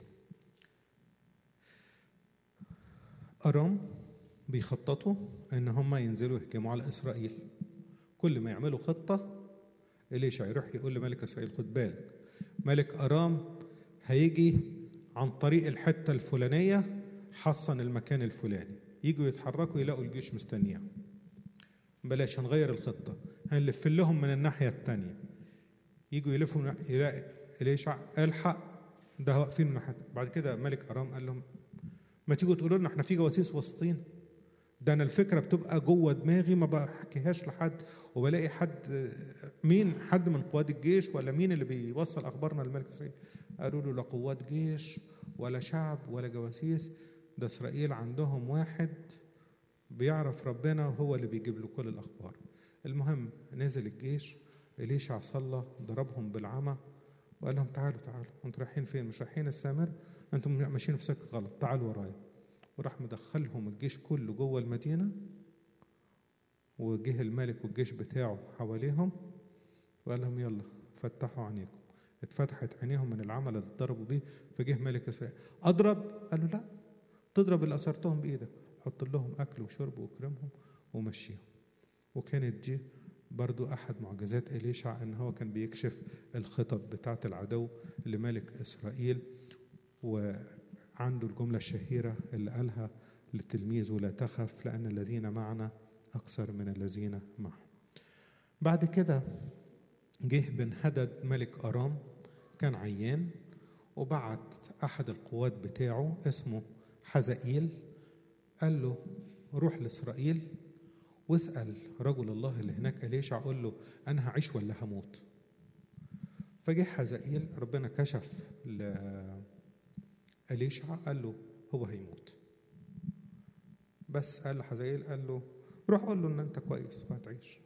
أرام بيخططوا إن هم ينزلوا يهجموا على إسرائيل كل ما يعملوا خطة إليشع يروح يقول لملك إسرائيل خد بالك ملك أرام هيجي عن طريق الحتة الفلانية حصن المكان الفلاني يجوا يتحركوا يلاقوا الجيش مستنيهم بلاش هنغير الخطة هنلف لهم من الناحية التانية يجوا يلفوا من يلاقي إليشع الحق ده واقفين من ناحية بعد كده ملك أرام قال لهم ما تيجوا تقولوا لنا احنا في جواسيس وسطين ده انا الفكره بتبقى جوه دماغي ما بحكيهاش لحد وبلاقي حد مين حد من قوات الجيش ولا مين اللي بيوصل اخبارنا للملك اسرائيل قالوا له لا قوات جيش ولا شعب ولا جواسيس ده اسرائيل عندهم واحد بيعرف ربنا وهو اللي بيجيب له كل الاخبار المهم نزل الجيش إليشع صلى ضربهم بالعمى وقال لهم تعالوا تعالوا انتوا رايحين فين مش رايحين السامر انتم ماشيين في سكه غلط تعالوا ورايا وراح مدخلهم الجيش كله جوه المدينه وجه الملك والجيش بتاعه حواليهم وقال لهم يلا فتحوا عينيكم اتفتحت عينيهم من العمل اللي اتضربوا بيه فجه ملك اسرائيل اضرب قال له لا تضرب اللي اثرتهم بايدك حط لهم اكل وشرب واكرمهم ومشيهم وكانت دي برضو احد معجزات اليشع ان هو كان بيكشف الخطط بتاعه العدو لملك اسرائيل وعنده الجمله الشهيره اللي قالها لتلميذه لا تخف لان الذين معنا اكثر من الذين معه بعد كده جه بن هدد ملك ارام كان عيان وبعت احد القوات بتاعه اسمه حزائيل قال له روح لاسرائيل واسال رجل الله اللي هناك اليشع قول له انا هعيش ولا هموت فجه حزائيل ربنا كشف لأليشع قال له هو هيموت بس قال لحزائيل قال له روح قول له ان انت كويس وهتعيش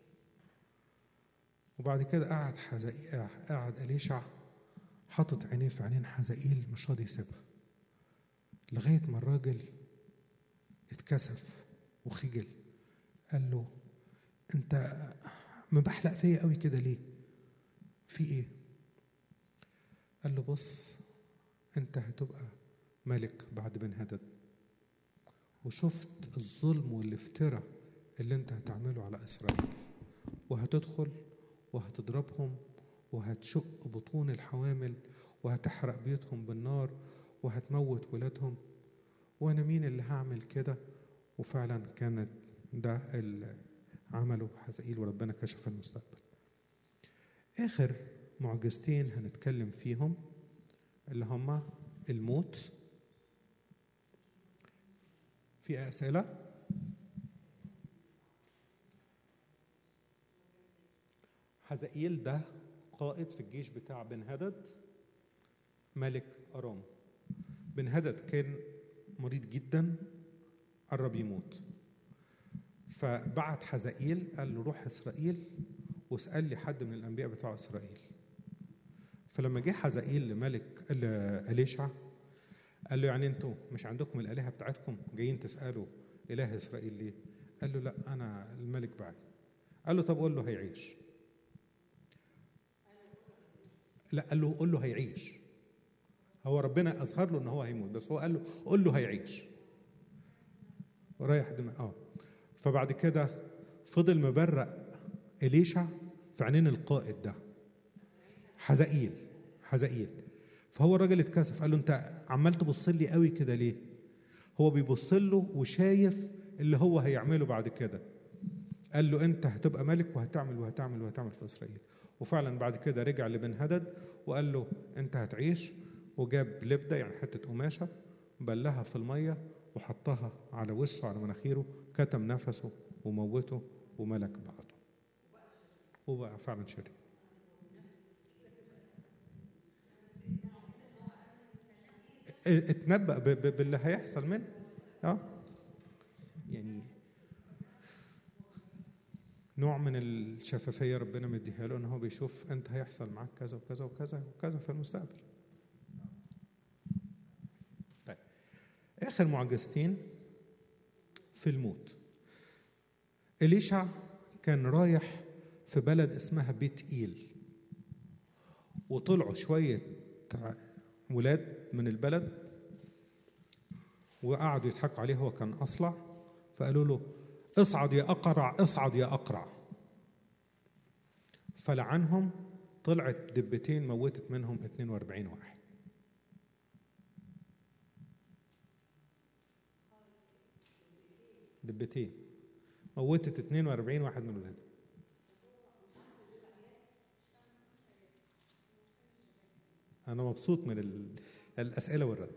وبعد كده قعد حزائيل قعد اليشع حاطط عينيه في عينين حزائيل مش راضي يسيبها لغايه ما الراجل اتكسف وخجل قال له انت مبحلق فيا قوي كده ليه في ايه قال له بص انت هتبقى ملك بعد بن هدد وشفت الظلم والافتراء اللي انت هتعمله على اسرائيل وهتدخل وهتضربهم وهتشق بطون الحوامل وهتحرق بيوتهم بالنار وهتموت ولادهم وانا مين اللي هعمل كده وفعلا كانت ده اللي عمله حزائيل وربنا كشف المستقبل اخر معجزتين هنتكلم فيهم اللي هما الموت في اسئله حزائيل ده قائد في الجيش بتاع بن هدد ملك أرام بن هدد كان مريض جدا قرب يموت فبعت حزائيل قال له روح إسرائيل واسأل لي حد من الأنبياء بتوع إسرائيل فلما جه حزائيل لملك أليشع قال له يعني انتوا مش عندكم الآلهة بتاعتكم جايين تسألوا إله إسرائيل ليه؟ قال له لا أنا الملك بعد قال له طب قول له هيعيش لا قال له قول له هيعيش هو ربنا اظهر له ان هو هيموت بس هو قال له قول له هيعيش رايح دماغ اه فبعد كده فضل مبرق اليشع في عينين القائد ده حزائيل حزائيل فهو الراجل اتكسف قال له انت عمال تبص لي قوي كده ليه هو بيبص له وشايف اللي هو هيعمله بعد كده قال له انت هتبقى ملك وهتعمل وهتعمل وهتعمل في اسرائيل وفعلا بعد كده رجع لبن هدد وقال له انت هتعيش وجاب لبده يعني حته قماشه بلها في الميه وحطها على وشه على مناخيره كتم نفسه وموته وملك بعده وبقى فعلا شرير اتنبأ باللي هيحصل منه اه يعني نوع من الشفافيه ربنا مديها له ان هو بيشوف انت هيحصل معاك كذا وكذا وكذا وكذا في المستقبل. طيب اخر معجزتين في الموت. اليشع كان رايح في بلد اسمها بيت ايل وطلعوا شويه ولاد من البلد وقعدوا يضحكوا عليه هو كان اصلع فقالوا له اصعد يا أقرع اصعد يا أقرع فلعنهم طلعت دبتين موتت منهم 42 واحد دبتين موتت 42 واحد من ولادهم أنا مبسوط من الأسئلة والرد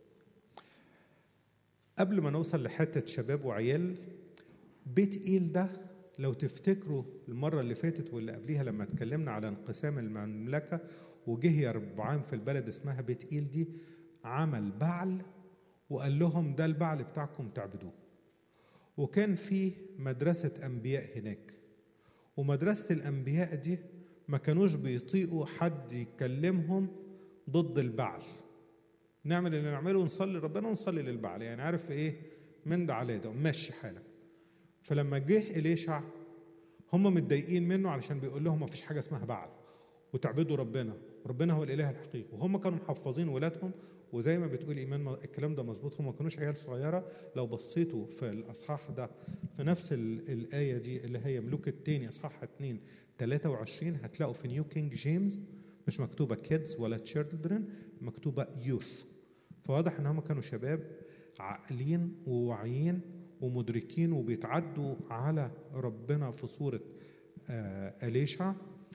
قبل ما نوصل لحتة شباب وعيال بيت إيل ده لو تفتكروا المرة اللي فاتت واللي قبليها لما اتكلمنا على انقسام المملكة وجه يربعام في البلد اسمها بيت إيل دي عمل بعل وقال لهم ده البعل بتاعكم تعبدوه وكان في مدرسة أنبياء هناك ومدرسة الأنبياء دي ما كانوش بيطيقوا حد يكلمهم ضد البعل نعمل اللي نعمله ونصلي ربنا ونصلي للبعل يعني عارف ايه من ده على ده مشي حالك فلما جه إليشع هم متضايقين منه علشان بيقول لهم ما فيش حاجة اسمها بعل وتعبدوا ربنا ربنا هو الاله الحقيقي وهم كانوا محفظين ولادهم وزي ما بتقول ايمان الكلام ده مظبوط هم ما كانوش عيال صغيره لو بصيتوا في الاصحاح ده في نفس ال- الايه دي اللي هي ملوك الثاني اصحاح 2 23 هتلاقوا في نيو كينج جيمس مش مكتوبه كيدز ولا تشيلدرن مكتوبه يوث فواضح ان هم كانوا شباب عاقلين وواعيين ومدركين وبيتعدوا على ربنا في صوره آه اليشع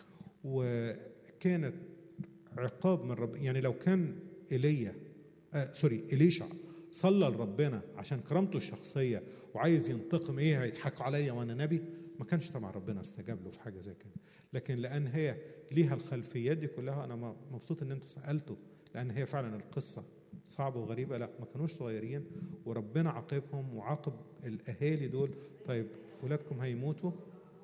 وكانت عقاب من رب يعني لو كان ايليا آه سوري اليشع صلى لربنا عشان كرامته الشخصيه وعايز ينتقم ايه هيضحكوا عليا وانا نبي ما كانش طبعا ربنا استجاب له في حاجه زي كده لكن لان هي ليها الخلفيات دي كلها انا م- مبسوط ان انتوا سالتوا لان هي فعلا القصه صعبه وغريبه لا ما كانوش صغيرين وربنا عاقبهم وعاقب الاهالي دول طيب ولادكم هيموتوا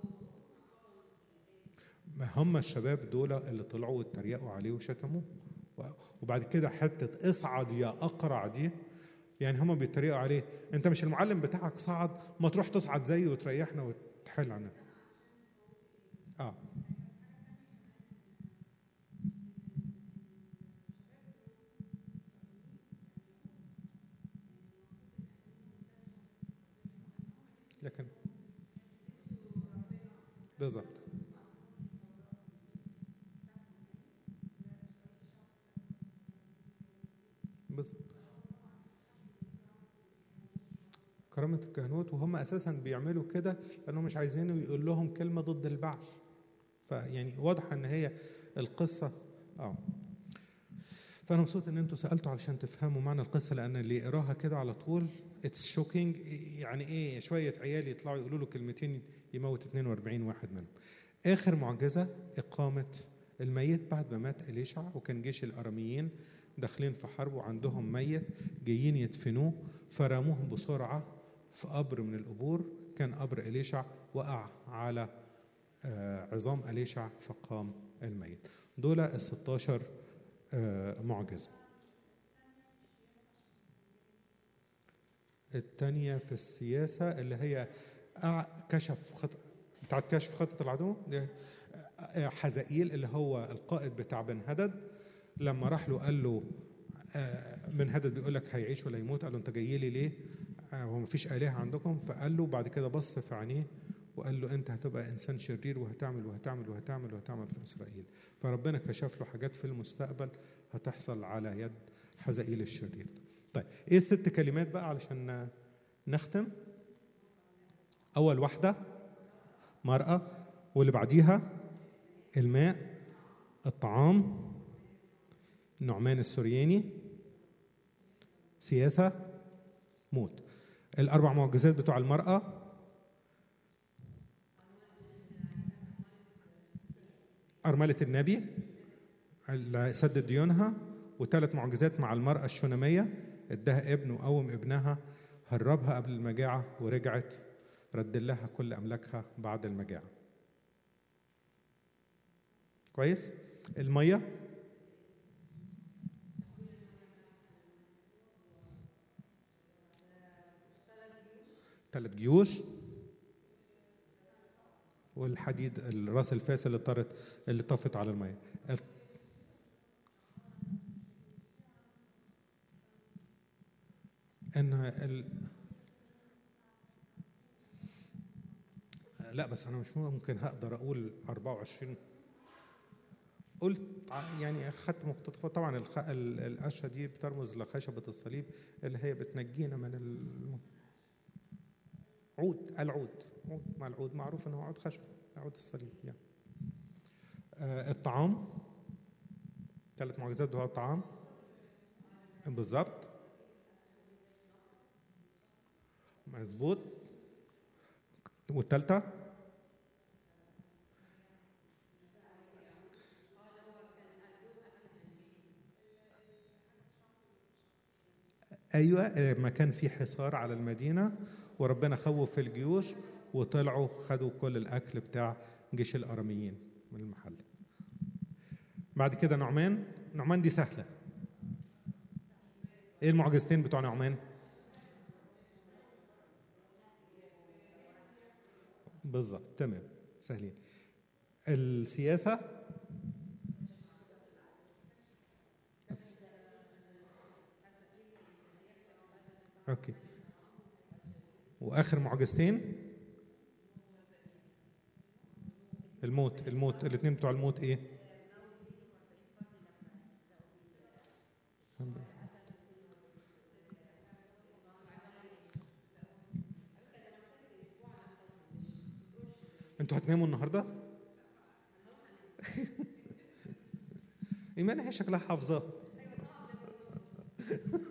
ما هم الشباب دول اللي طلعوا واتريقوا عليه وشتموه و- وبعد كده حته اصعد يا اقرع دي يعني هم بيتريقوا عليه انت مش المعلم بتاعك صعد ما تروح تصعد زيه وتريحنا وتحل عننا اه لكن بالظبط بالظبط كرامة الكهنوت وهم أساسا بيعملوا كده لأنهم مش عايزينه يقول لهم كلمة ضد البعث فيعني واضح إن هي القصة اه فأنا مبسوط إن أنتوا سألتوا علشان تفهموا معنى القصة لأن اللي يقراها كده على طول اتس شوكينج يعني إيه شوية عيال يطلعوا يقولوا له كلمتين يموت 42 واحد منهم آخر معجزة إقامة الميت بعد ما مات إليشع وكان جيش الأراميين داخلين في حرب وعندهم ميت جايين يدفنوه فرموه بسرعة في قبر من القبور كان قبر إليشع وقع على آه، عظام أليشع فقام الميت دول ال 16 آه، معجزة الثانية في السياسة اللي هي أع- كشف خط... بتاعت كشف خطة العدو دي، آه، حزائيل اللي هو القائد بتاع بن هدد لما راح له قال له آه، بن هدد بيقول لك هيعيش ولا يموت قال له انت جاي لي ليه؟ آه، هو مفيش آلهة عندكم فقال له بعد كده بص في عينيه وقال له انت هتبقى انسان شرير وهتعمل وهتعمل وهتعمل وهتعمل في اسرائيل فربنا كشف له حاجات في المستقبل هتحصل على يد حزائيل الشرير طيب ايه الست كلمات بقى علشان نختم اول واحده مرأة واللي بعديها الماء الطعام النعمان السورياني سياسة موت الأربع معجزات بتوع المرأة أرملة النبي اللي سدد ديونها وثلاث معجزات مع المرأة الشونامية اداها ابن وقوم ابنها هربها قبل المجاعة ورجعت رد لها كل أملاكها بعد المجاعة كويس المية ثلاث جيوش والحديد الراس الفاس اللي طارت اللي طفت على المية ال- ان ال... لا بس انا مش ممكن هقدر اقول 24 قلت ع- يعني اخدت مقتطفات طبعا الخ... ال- القشه دي بترمز لخشبه الصليب اللي هي بتنجينا من الم... عود العود عود مع العود معروف انه عود خشب عود الصليب يعني آه الطعام ثلاث معجزات بتوع الطعام بالظبط مظبوط والثالثه ايوه آه، ما كان في حصار على المدينه وربنا خوف الجيوش وطلعوا خدوا كل الاكل بتاع جيش الاراميين من المحل بعد كده نعمان نعمان دي سهله ايه المعجزتين بتوع نعمان بالظبط تمام سهلين السياسه اوكي واخر معجزتين الموت الموت الاثنين بتوع الموت ايه انتوا هتناموا النهارده ايمان هي شكلها حافظاه